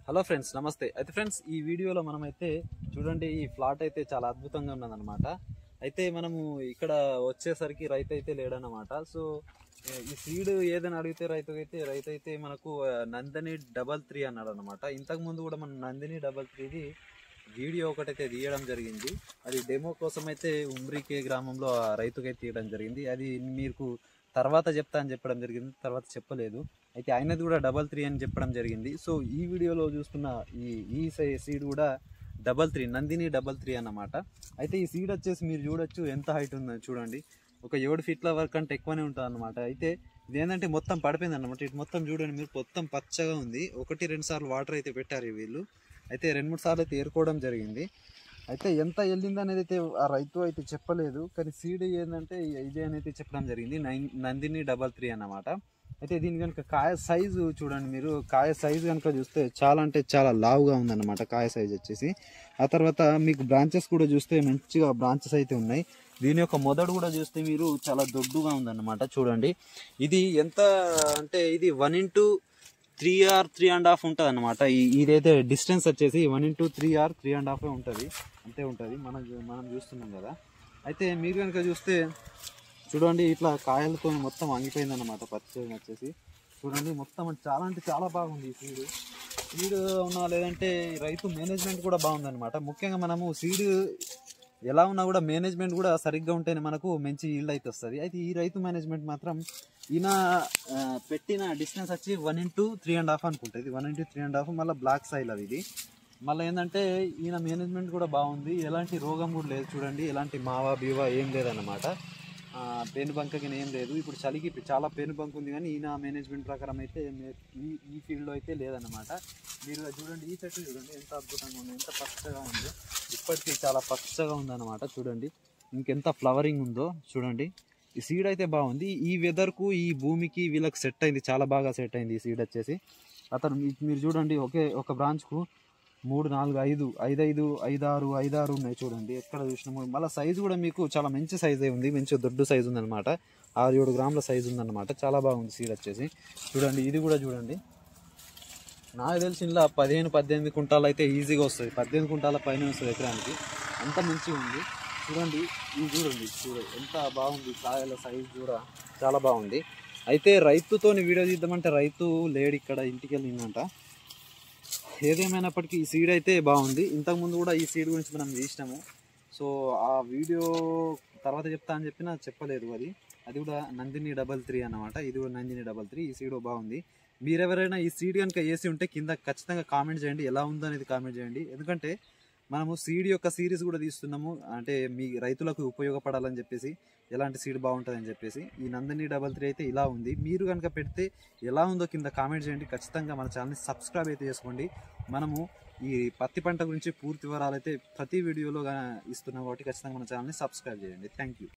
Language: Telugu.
హలో ఫ్రెండ్స్ నమస్తే అయితే ఫ్రెండ్స్ ఈ వీడియోలో మనమైతే చూడండి ఈ ఫ్లాట్ అయితే చాలా అద్భుతంగా ఉన్నదన్నమాట అయితే మనము ఇక్కడ వచ్చేసరికి రైతు అయితే లేడన్నమాట సో ఏ- ఈ సీడ్ ఏదని అడిగితే రైతు అయితే రైతు అయితే మనకు ఆ, నందిని డబల్ త్రీ అన్నాడు అనమాట ఇంతకు ముందు కూడా మన నందిని డబల్ త్రీది వీడియో ఒకటైతే తీయడం జరిగింది అది డెమో కోసం అయితే ఉమ్రికే గ్రామంలో ఆ రైతుకైతే తీయడం జరిగింది అది మీకు తర్వాత చెప్తా అని చెప్పడం జరిగింది తర్వాత చెప్పలేదు అయితే ఆయనది కూడా డబల్ త్రీ అని చెప్పడం జరిగింది సో ఈ వీడియోలో చూస్తున్న ఈ ఈ సీడ్ కూడా double three Nandini double three అన్నమాట అయితే ఈ సీడ్ వచ్చేసి మీరు చూడొచ్చు ఎంత హైట్ ఉందో చూడండి ఒక ఏడు ఫీట్ల వరకు అంటే ఎక్కువనే ఉంటుంది అనమాట అయితే ఇదేంటంటే మొత్తం పడిపోయింది అనమాట ఇటు మొత్తం చూడండి మీరు మొత్తం పచ్చగా ఉంది ఒకటి రెండు సార్లు వాటర్ అయితే పెట్టారు ఈ వీళ్ళు అయితే రెండు మూడు సార్లు అయితే ఏరుకోవడం జరిగింది అయితే ఎంత వెళ్ళింది అనేది అయితే ఆ రైతు అయితే చెప్పలేదు కానీ సీడ్ ఏంటంటే ఇదే అనేది చెప్పడం జరిగింది నైన్- నందిని డబల్ త్రీ అన్నమాట అయితే దీని కనుక కాయ సైజు చూడండి మీరు కాయ సైజు కనుక చూస్తే చాలా అంటే చాలా లావుగా ఉందన్నమాట కాయ సైజు వచ్చేసి ఆ తర్వాత మీకు బ్రాంచెస్ కూడా చూస్తే మంచిగా బ్రాంచెస్ అయితే ఉన్నాయి దీని యొక్క మొదడు కూడా చూస్తే మీరు చాలా దొడ్డుగా ఉందన్నమాట చూడండి ఇది ఎంత అంటే ఇది one into three or three and half ఉంటుంది అనమాట ఇదైతే డిస్టెన్స్ వచ్చేసి one into three or three and half ఉంటుంది అంతే ఉంటుంది మనం చూ- మనం చూస్తున్నాం కదా అయితే మీరు కనుక చూస్తే చూడండి ఇట్లా కాయలతో మొత్తం అంగిపోయింది అనమాట పచ్చడి వచ్చేసి చూడండి మొత్తం చాలా అంటే చాలా బాగుంది ఈ సీడ్ సీడ్ ఉన్నా లేదంటే రైతు మేనేజ్మెంట్ కూడా బాగుందన్నమాట ముఖ్యంగా మనము సీడ్ ఎలా ఉన్నా కూడా మేనేజ్మెంట్ కూడా సరిగ్గా ఉంటేనే మనకు మంచి ఈల్డ్ అయితే వస్తుంది అయితే ఈ రైతు మేనేజ్మెంట్ మాత్రం ఈయన ఆ, పెట్టిన డిస్టెన్స్ వచ్చి one into three and half అనుకుంటుంది one into three and half మళ్ళీ బ్లాక్ సైల్ అది ఇది మళ్ళీ ఏంటంటే ఈయన మేనేజ్మెంట్ కూడా బాగుంది ఎలాంటి రోగం కూడా లేదు చూడండి ఎలాంటి మావా బీవా ఏం లేదన్నమాట ఆ, పేను బంకకి ఏం లేదు ఇప్పుడు చలికి ఇప్పుడు చాలా పేను బంక్ ఉంది కానీ ఈయన మేనేజ్మెంట్ ప్రకారం అయితే మే- ఈ ఈ ఫీల్డ్లో అయితే లేదన్నమాట మీరు చూడండి ఈ చెట్టు చూడండి ఎంత అద్భుతంగా ఉంది ఎంత పచ్చగా ఉందో ఇప్పటికీ చాలా పచ్చగా ఉందన్నమాట చూడండి ఇంకెంత ఫ్లవరింగ్ ఉందో చూడండి ఈ సీడ్ అయితే బాగుంది ఈ వెదర్కు ఈ భూమికి వీళ్ళకి సెట్ అయింది చాలా బాగా సెట్ అయింది ఈ సీడ్ వచ్చేసి అతను మీ- మీరు చూడండి ఒకే ఒక బ్రాంచ్కు మూడు నాలుగు ఐదు ఐదు ఐదు ఐదారు ఐదారు ఉన్నాయి చూడండి ఎక్కడ చూసినాము మళ్ళీ సైజు కూడా మీకు చాలా మంచి సైజే ఉంది మంచి దొడ్డు సైజు ఉందన్నమాట ఆరు ఏడు గ్రాముల సైజు ఉందన్నమాట చాలా బాగుంది సీడ్ వచ్చేసి చూడండి ఇది కూడా చూడండి నాకు తెలిసి ఇలా పదిహేను పద్దెనిమిది కుంటాలు అయితే ఈజీగా వస్తుంది పద్దెనిమిది కుంటాల పైన వస్తుంది ఎకరానికి అంత మంచిగా ఉంది చూడండి ఇది చూడండి చూడండి ఎంత బాగుంది కాయల సైజు కూడా చాలా బాగుంది అయితే రైతుతోని వీడియో తీద్దామంటే రైతు లేడు ఇక్కడ ఇంటికి వెళ్ళిందంట ఏదేమైనప్పటికీ ఈ సీడ్ అయితే బాగుంది ఇంతకుముందు కూడా ఈ సీడ్ గురించి మనం తీసినాము సో ఆ వీడియో తర్వాత చెప్తా అని చెప్పినా చెప్పలేదు అది అది కూడా నందిని డబల్ త్రీ అన్నమాట ఇది కూడా నందిని డబల్ త్రీ ఈ సీడ్ బాగుంది మీరెవరైనా ఈ సీడ్ కనుక వేసి ఉంటే కింద ఖచ్చితంగా కామెంట్ చేయండి ఎలా ఉందో అనేది కామెంట్ చేయండి ఎందుకంటే మనము సీడ్ యొక్క సిరీస్ కూడా తీస్తున్నాము అంటే మీ రైతులకు ఉపయోగపడాలని చెప్పేసి ఎలాంటి సీడ్ బాగుంటుందని చెప్పేసి ఈ నందిని డబల్ త్రీ అయితే ఇలా ఉంది మీరు కనుక పెడితే ఎలా ఉందో కింద కామెంట్ చేయండి ఖచ్చితంగా మన ఛానల్ని సబ్స్క్రైబ్ అయితే చేసుకోండి మనము ఈ పత్తి పంట గురించి పూర్తి వివరాలు అయితే ప్రతి వీడియోలో గా- ఇస్తున్నాం కాబట్టి ఖచ్చితంగా మన ఛానల్ని సబ్స్క్రైబ్ చేయండి థ్యాంక్ యూ